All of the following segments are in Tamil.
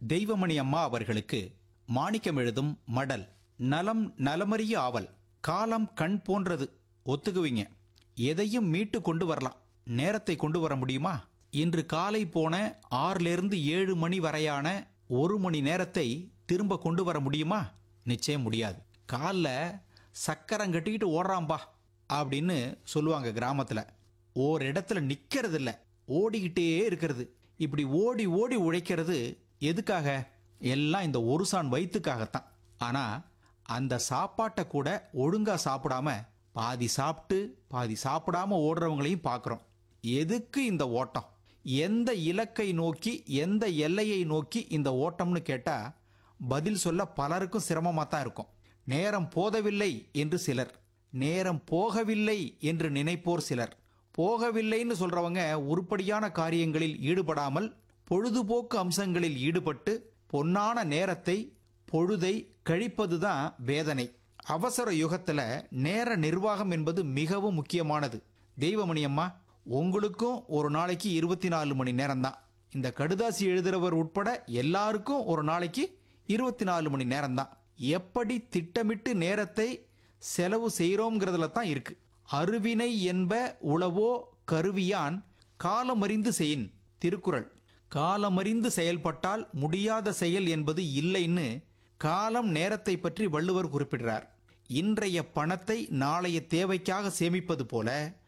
தெய்வமணி அம்மா அவர்களுக்கு மாணிக்கம் எழுதும் மடல் நலம் நலமறிய ஆவல் காலம் கண் போன்றது ஒத்துக்குவீங்க எதையும் மீட்டு கொண்டு வரலாம் நேரத்தை கொண்டு வர முடியுமா இன்று காலை போன ஆறிலிருந்து ஏழு மணி வரையான ஒரு மணி நேரத்தை திரும்ப கொண்டு வர முடியுமா நிச்சயம் முடியாது காலில் சக்கரம் கட்டிக்கிட்டு ஓடுறாம்பா அப்படின்னு சொல்லுவாங்க கிராமத்தில் ஓர் இடத்துல நிக்கிறது இல்ல ஓடிக்கிட்டே இருக்கிறது இப்படி ஓடி ஓடி உழைக்கிறது எதுக்காக எல்லாம் இந்த ஒரு சான் வயிற்றுக்காகத்தான் ஆனா அந்த சாப்பாட்டை கூட ஒழுங்கா சாப்பிடாம பாதி சாப்பிட்டு பாதி சாப்பிடாம ஓடுறவங்களையும் பார்க்குறோம் எதுக்கு இந்த ஓட்டம் எந்த இலக்கை நோக்கி எந்த எல்லையை நோக்கி இந்த ஓட்டம்னு கேட்டா பதில் சொல்ல பலருக்கும் சிரமமாக தான் இருக்கும் நேரம் போதவில்லை என்று சிலர் நேரம் போகவில்லை என்று நினைப்போர் சிலர் போகவில்லைன்னு சொல்றவங்க உருப்படியான காரியங்களில் ஈடுபடாமல் பொழுதுபோக்கு அம்சங்களில் ஈடுபட்டு பொன்னான நேரத்தை பொழுதை கழிப்பதுதான் வேதனை அவசர யுகத்துல நேர நிர்வாகம் என்பது மிகவும் முக்கியமானது தெய்வமணி அம்மா உங்களுக்கும் ஒரு நாளைக்கு இருபத்தி நாலு மணி நேரம் தான் இந்த கடுதாசி எழுதுறவர் உட்பட எல்லாருக்கும் ஒரு நாளைக்கு இருபத்தி நாலு மணி நேரம் தான் எப்படி திட்டமிட்டு நேரத்தை செலவு செய்கிறோங்கிறதுல தான் இருக்கு அருவினை என்ப உளவோ கருவியான் காலமறிந்து செயின் திருக்குறள் காலமறிந்து செயல்பட்டால் முடியாத செயல் என்பது இல்லைன்னு காலம் நேரத்தை பற்றி வள்ளுவர் குறிப்பிடுறார் இன்றைய பணத்தை நாளைய தேவைக்காக சேமிப்பது போல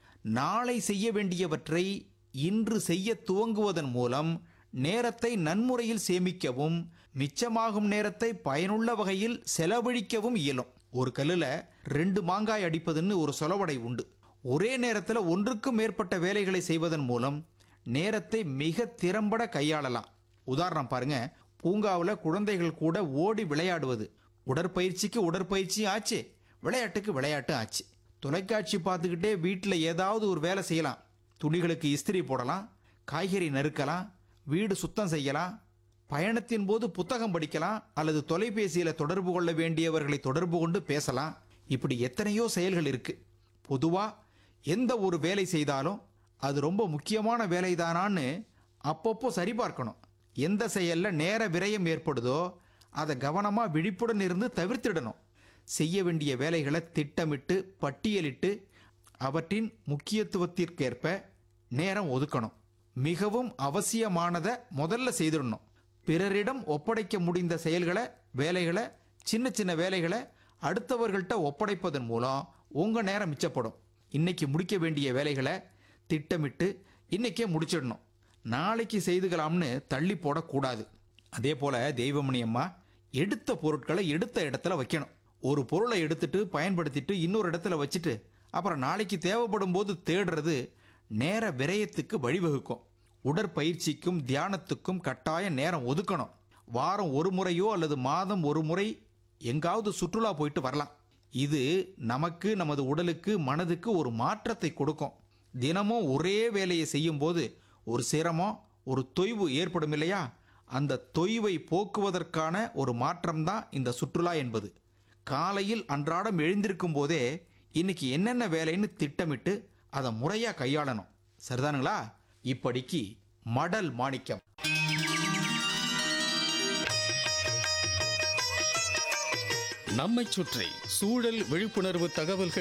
நாளை செய்ய வேண்டியவற்றை இன்று செய்ய துவங்குவதன் மூலம் நேரத்தை நன்முறையில் சேமிக்கவும் மிச்சமாகும் நேரத்தை பயனுள்ள வகையில் செலவழிக்கவும் இயலும் ஒரு கல்லுல ரெண்டு மாங்காய் அடிப்பதுன்னு ஒரு சொலவடை உண்டு ஒரே நேரத்தில் ஒன்றுக்கும் மேற்பட்ட வேலைகளை செய்வதன் மூலம் நேரத்தை மிக திறம்பட கையாளலாம் உதாரணம் பாருங்க பூங்காவில் குழந்தைகள் கூட ஓடி விளையாடுவது உடற்பயிற்சிக்கு உடற்பயிற்சி ஆச்சு விளையாட்டுக்கு விளையாட்டு ஆச்சு தொலைக்காட்சி பார்த்துக்கிட்டே வீட்டில் ஏதாவது ஒரு வேலை செய்யலாம் துணிகளுக்கு இஸ்திரி போடலாம் காய்கறி நறுக்கலாம் வீடு சுத்தம் செய்யலாம் பயணத்தின் போது புத்தகம் படிக்கலாம் அல்லது தொலைபேசியில் தொடர்பு கொள்ள வேண்டியவர்களை தொடர்பு கொண்டு பேசலாம் இப்படி எத்தனையோ செயல்கள் இருக்கு பொதுவா எந்த ஒரு வேலை செய்தாலும் அது ரொம்ப முக்கியமான வேலைதானான்னு அப்பப்போ சரிபார்க்கணும் எந்த செயல்ல நேர விரயம் ஏற்படுதோ அதை கவனமா விழிப்புடன் இருந்து தவிர்த்திடணும் செய்ய வேண்டிய வேலைகளை திட்டமிட்டு பட்டியலிட்டு அவற்றின் முக்கியத்துவத்திற்கேற்ப நேரம் ஒதுக்கணும் மிகவும் அவசியமானதை முதல்ல செய்திடணும் பிறரிடம் ஒப்படைக்க முடிந்த செயல்களை வேலைகளை சின்ன சின்ன வேலைகளை அடுத்தவர்கள்ட்ட ஒப்படைப்பதன் மூலம் உங்க நேரம் மிச்சப்படும் இன்னைக்கு முடிக்க வேண்டிய வேலைகளை திட்டமிட்டு இன்னைக்கே முடிச்சிடணும் நாளைக்கு செய்துக்கலாம்னு தள்ளி போடக்கூடாது அதே போல தெய்வமணி அம்மா எடுத்த பொருட்களை எடுத்த இடத்துல வைக்கணும் ஒரு பொருளை எடுத்துட்டு பயன்படுத்திட்டு இன்னொரு இடத்துல வச்சுட்டு அப்புறம் நாளைக்கு தேவைப்படும் போது தேடுறது நேர விரயத்துக்கு வழிவகுக்கும் உடற்பயிற்சிக்கும் தியானத்துக்கும் கட்டாய நேரம் ஒதுக்கணும் வாரம் ஒரு முறையோ அல்லது மாதம் ஒரு முறை எங்காவது சுற்றுலா போயிட்டு வரலாம் இது நமக்கு நமது உடலுக்கு மனதுக்கு ஒரு மாற்றத்தை கொடுக்கும் தினமும் ஒரே வேலையை செய்யும்போது ஒரு சிரமம் ஒரு தொய்வு ஏற்படும் இல்லையா அந்த தொய்வை போக்குவதற்கான ஒரு மாற்றம்தான் இந்த சுற்றுலா என்பது காலையில் அன்றாடம் எழுந்திருக்கும் போதே இன்னைக்கு என்னென்ன வேலைன்னு திட்டமிட்டு அதை முறையா கையாளணும் சரிதானுங்களா இப்படிக்கு மடல் மாணிக்கம் நம்மைச் சுற்றி சூழல் விழிப்புணர்வு தகவல்கள்